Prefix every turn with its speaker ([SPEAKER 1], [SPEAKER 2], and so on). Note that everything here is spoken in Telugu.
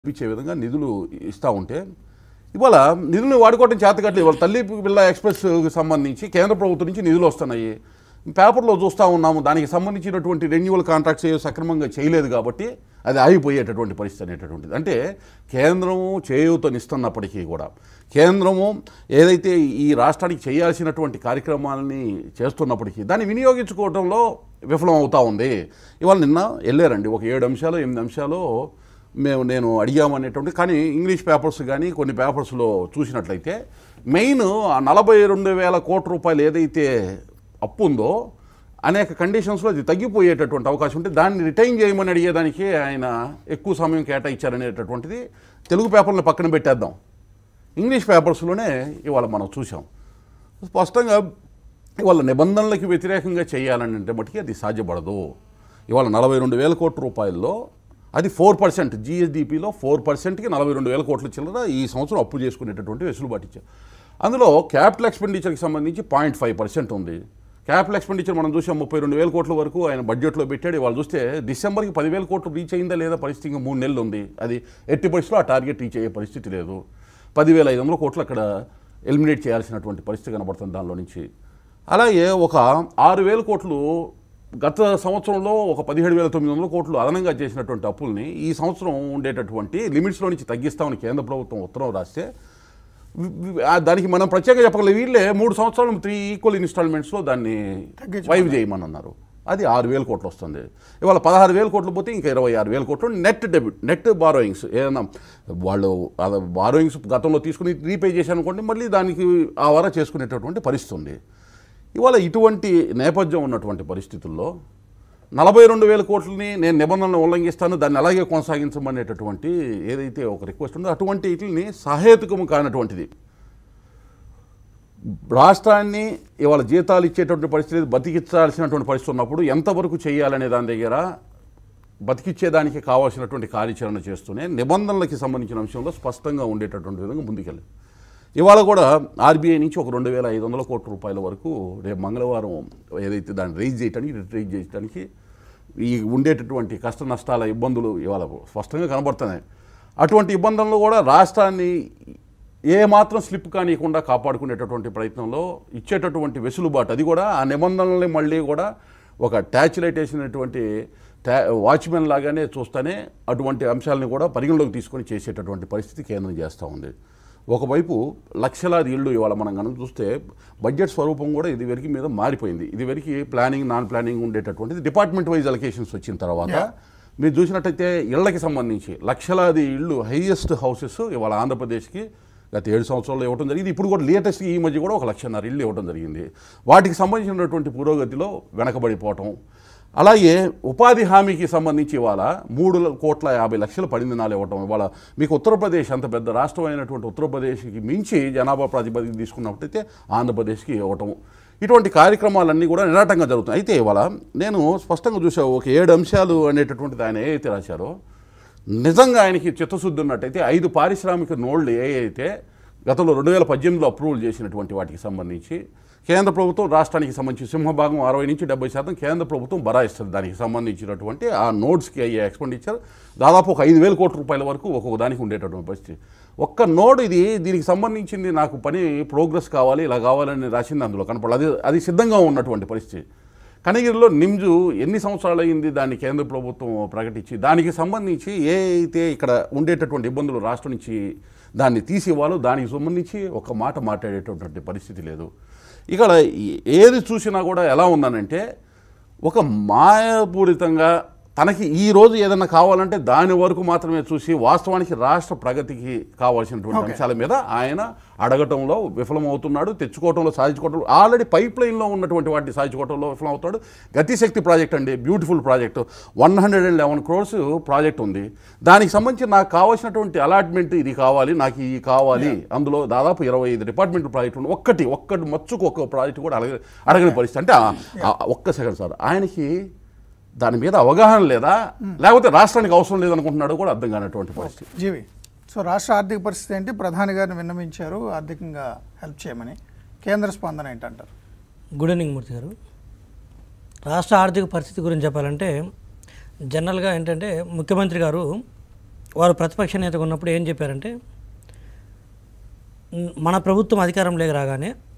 [SPEAKER 1] ఇచ్చే విధంగా నిధులు ఇస్తూ ఉంటే ఇవాళ నిధులు వాడుకోవడం చేతకట్లేదు ఇవాళ తల్లి పిల్ల ఎక్స్ప్రెస్కి సంబంధించి కేంద్ర ప్రభుత్వం నుంచి నిధులు వస్తున్నాయి పేపర్లో చూస్తూ ఉన్నాము దానికి సంబంధించినటువంటి రెన్యువల్ కాంట్రాక్ట్స్ ఏ సక్రమంగా చేయలేదు కాబట్టి అది ఆగిపోయేటటువంటి పరిస్థితి అనేటటువంటిది అంటే కేంద్రము చేయూతనిస్తున్నప్పటికీ కూడా కేంద్రము ఏదైతే ఈ రాష్ట్రానికి చేయాల్సినటువంటి కార్యక్రమాలని చేస్తున్నప్పటికీ దాన్ని వినియోగించుకోవడంలో విఫలం అవుతా ఉంది ఇవాళ నిన్న వెళ్ళారండి ఒక ఏడు అంశాలు ఎనిమిది అంశాలు మేము నేను అడిగామనేటువంటి కానీ ఇంగ్లీష్ పేపర్స్ కానీ కొన్ని పేపర్స్లో చూసినట్లయితే మెయిన్ ఆ నలభై రెండు వేల కోట్ల రూపాయలు ఏదైతే అప్పు ఉందో అనేక కండిషన్స్లో అది తగ్గిపోయేటటువంటి అవకాశం ఉంటే దాన్ని రిటైన్ చేయమని అడిగేదానికి ఆయన ఎక్కువ సమయం కేటాయించారనేటటువంటిది తెలుగు పేపర్లను పక్కన పెట్టేద్దాం ఇంగ్లీష్ పేపర్స్లోనే ఇవాళ మనం చూసాం స్పష్టంగా ఇవాళ నిబంధనలకు వ్యతిరేకంగా చేయాలని అంటే మటుకి అది సాధ్యపడదు ఇవాళ నలభై రెండు వేల కోట్ల రూపాయల్లో అది ఫోర్ పర్సెంట్ జిఎస్డిపిలో ఫోర్ పర్సెంట్కి నలభై రెండు వేల కోట్ల చిల్లర ఈ సంవత్సరం అప్పు చేసుకునేటటువంటి వెసులుబాటు ఇచ్చారు అందులో క్యాపిటల్ ఎక్స్పెండిచర్కి సంబంధించి పాయింట్ ఫైవ్ పర్సెంట్ ఉంది క్యాపిటల్ ఎక్స్పెండిచర్ మనం చూసాం ముప్పై రెండు వేల కోట్ల వరకు ఆయన బడ్జెట్లో పెట్టాడు ఇవాళ చూస్తే డిసెంబర్కి పదివేల కోట్లు రీచ్ అయిందా లేదా పరిస్థితి ఇంకా మూడు నెలలు ఉంది అది ఎట్టి పరిస్థితిలో ఆ టార్గెట్ రీచ్ అయ్యే పరిస్థితి లేదు పదివేల ఐదు వందల కోట్లు అక్కడ ఎలిమినేట్ చేయాల్సినటువంటి పరిస్థితి కనబడుతుంది దానిలో నుంచి అలాగే ఒక ఆరు వేల కోట్లు గత సంవత్సరంలో ఒక పదిహేడు వేల తొమ్మిది వందల కోట్లు అదనంగా చేసినటువంటి అప్పుల్ని ఈ సంవత్సరం ఉండేటటువంటి లిమిట్స్లో నుంచి తగ్గిస్తామని కేంద్ర ప్రభుత్వం ఉత్తరం రాస్తే వి- వి- ఆ దానికి మనం ప్రత్యేకంగా చెప్పగలం వీళ్ళే మూడు సంవత్సరాలు త్రీ ఈక్వల్ ఇన్స్టాల్మెంట్స్లో దాన్ని
[SPEAKER 2] తగ్గించమన్నారు.
[SPEAKER 1] వైవ్ చేయమని అన్నారు అది ఆరు వేల కోట్లు వస్తుంది ఇవాళ పదహారు వేల కోట్లు పోతే ఇంకా ఇరవై ఆరు వేల కోట్లు నెట్ డెబిట్ నెట్ బారోయింగ్స్ ఏదైనా వాళ్ళు బారోయింగ్స్ గతంలో తీసుకుని రీపే చేశాను అనుకోండి మళ్ళీ దానికి ఆ వర చేసుకునేటటువంటి పరిస్థితి ఉంది ఇవాళ ఇటువంటి నేపథ్యం ఉన్నటువంటి పరిస్థితుల్లో నలభై రెండు వేల కోట్లని నేను నిబంధనలు ఉల్లంఘిస్తాను దాన్ని అలాగే కొనసాగించమనేటటువంటి ఏదైతే ఒక రిక్వెస్ట్ ఉందో అటువంటి వీటిని సహేతుకము కానటువంటిది రాష్ట్రాన్ని ఇవాళ జీతాలు ఇచ్చేటువంటి పరిస్థితి లేదు, బతికించాల్సినటువంటి పరిస్థితి ఉన్నప్పుడు ఎంతవరకు చేయాలనే దాని దగ్గర బతికిచ్చేదానికి కావాల్సినటువంటి కార్యాచరణ చేస్తూనే నిబంధనలకి సంబంధించిన అంశంలో స్పష్టంగా ఉండేటటువంటి విధంగా ముందుకెళ్ళి ఇవాళ కూడా ఆర్బీఐ నుంచి ఒక రెండు వేల ఐదు వందల కోట్ల రూపాయల వరకు రేపు మంగళవారం ఏదైతే దాన్ని రైజ్ చేయడానికి రిట్రీజ్ చేయడానికి ఈ ఉండేటటువంటి కష్ట నష్టాల ఇబ్బందులు ఇవాళ స్పష్టంగా కనబడుతున్నాయి అటువంటి ఇబ్బందులను కూడా రాష్ట్రాన్ని ఏ మాత్రం స్లిప్ కానియకుండా కాపాడుకునేటటువంటి ప్రయత్నంలో ఇచ్చేటటువంటి వెసులుబాటు అది కూడా ఆ నిబంధనల్ని మళ్ళీ కూడా ఒక ట్యాచ్ లైట్ వేసినటువంటి ట్యా వాచ్మెన్ లాగానే చూస్తేనే అటువంటి అంశాలని కూడా పరిగణలోకి తీసుకొని చేసేటటువంటి పరిస్థితి కేంద్రం చేస్తూ ఉంది ఒకవైపు లక్షలాది ఇళ్ళు ఇవాళ మనం కనుక చూస్తే బడ్జెట్ స్వరూపం కూడా ఇది వరకు మీద మారిపోయింది ఇది వరకు ప్లానింగ్ నాన్ ప్లానింగ్ ఉండేటటువంటిది డిపార్ట్మెంట్ వైజ్ అలొకేషన్స్ వచ్చిన తర్వాత మీరు చూసినట్టయితే ఇళ్ళకి సంబంధించి లక్షలాది ఇళ్ళు హైయెస్ట్ హౌసెస్ ఇవాళ ఆంధ్రప్రదేశ్కి గత ఏడు సంవత్సరాల్లో ఇవ్వడం జరిగింది ఇప్పుడు కూడా లేటెస్ట్ ఈ మధ్య కూడా ఒక లక్షన్నర ఇళ్ళు ఇవ్వడం జరిగింది వాటికి సంబంధించినటువంటి పురోగతిలో వెనకబడిపోవటం అలాగే ఉపాధి హామీకి సంబంధించి ఇవాళ మూడు ల- కోట్ల యాభై లక్షల పడింది నాలు ఇవ్వటం ఇవాళ మీకు ఉత్తరప్రదేశ్ అంత పెద్ద రాష్ట్రం అయినటువంటి ఉత్తరప్రదేశ్కి మించి జనాభా ప్రాతిపదిక తీసుకున్నట్టయితే ఆంధ్రప్రదేశ్కి ఇవ్వటం ఇటువంటి కార్యక్రమాలన్నీ కూడా నిరాటంగా జరుగుతాయి అయితే ఇవాళ నేను స్పష్టంగా చూసా ఒక ఏడు అంశాలు అనేటటువంటిది ఆయన ఏ అయితే రాశారో నిజంగా ఆయనకి చిత్తశుద్ధి ఉన్నట్టయితే ఐదు పారిశ్రామిక నోళ్లు ఏ అయితే గతంలో రెండు వేల పద్దెనిమిదిలో అప్రూవల్ చేసినటువంటి వాటికి సంబంధించి కేంద్ర ప్రభుత్వం రాష్ట్రానికి సంబంధించి సింహభాగం అరవై నుంచి డెబ్బై శాతం కేంద్ర ప్రభుత్వం బరాయిస్తుంది దానికి సంబంధించినటువంటి ఆ నోట్స్కి అయ్యే ఎక్స్పెండిచర్ దాదాపు ఒక ఐదు వేల కోట్ల రూపాయల వరకు ఒక్కొక్క దానికి ఉండేటటువంటి పరిస్థితి ఒక్క నోడ్ ఇది దీనికి సంబంధించింది నాకు పని ప్రోగ్రెస్ కావాలి ఇలా కావాలని రాసింది అందులో కనపడాలి అది అది సిద్ధంగా ఉన్నటువంటి పరిస్థితి కనగిరిలో నిమ్జు ఎన్ని సంవత్సరాలు అయింది దాన్ని కేంద్ర ప్రభుత్వం ప్రకటించి దానికి సంబంధించి ఏ అయితే ఇక్కడ ఉండేటటువంటి ఇబ్బందులు రాష్ట్రం నుంచి దాన్ని తీసి ఇవ్వాలో దానికి సంబంధించి ఒక మాట మాట్లాడేటటువంటి పరిస్థితి లేదు ఇక్కడ ఈ- ఏది చూసినా కూడా ఎలా ఉందనంటే ఒక మాయాపూరితంగా తనకి ఈ రోజు ఏదైనా కావాలంటే దాని వరకు మాత్రమే చూసి వాస్తవానికి రాష్ట్ర ప్రగతికి కావాల్సినటువంటి
[SPEAKER 2] Okay.
[SPEAKER 1] అంశాల మీద ఆయన అడగటంలో విఫలమవుతున్నాడు తెచ్చుకోవటంలో సాధించుకోవటం ఆల్రెడీ పైప్ లైన్లో ఉన్నటువంటి వాటిని సాధించుకోవటంలో విఫలమవుతాడు గతిశక్తి ప్రాజెక్ట్ అండి beautiful project one hundred and eleven crores project ఉంది దానికి సంబంధించి నాకు కావాల్సినటువంటి అలాట్మెంట్ ఇది కావాలి నాకు ఇది కావాలి అందులో దాదాపు ఇరవై ఐదు డిపార్ట్మెంట్ ప్రాజెక్ట్ ఉంది ఒక్కటి ఒక్కటి మచ్చుకు ఒక్క ప్రాజెక్ట్ కూడా అడగ అడగని పరిస్థితి అంటే ఆ- ఆ ఒక్క సెకండ్ సార్ ఆయనకి దాని మీద అవగాహన లేదా లేకపోతే రాష్ట్రానికి అవసరం లేదనుకుంటున్నాడో కూడా అర్థం కానటువంటి పరిస్థితి
[SPEAKER 2] జీవి సో రాష్ట్ర ఆర్థిక పరిస్థితి ఏంటి ప్రధాని గారిని విన్నవించారు ఆర్థికంగా హెల్ప్ చేయమని కేంద్ర స్పందన ఏంటంటారు
[SPEAKER 3] గుడ్ ఈవినింగ్ మూర్తి గారు రాష్ట్ర ఆర్థిక పరిస్థితి గురించి చెప్పాలంటే జనరల్గా ఏంటంటే ముఖ్యమంత్రి గారు వారు ప్రతిపక్ష నేతగా ఉన్నప్పుడు ఏం చెప్పారంటే "మ్, మన ప్రభుత్వం అధికారంలోకి రాగానే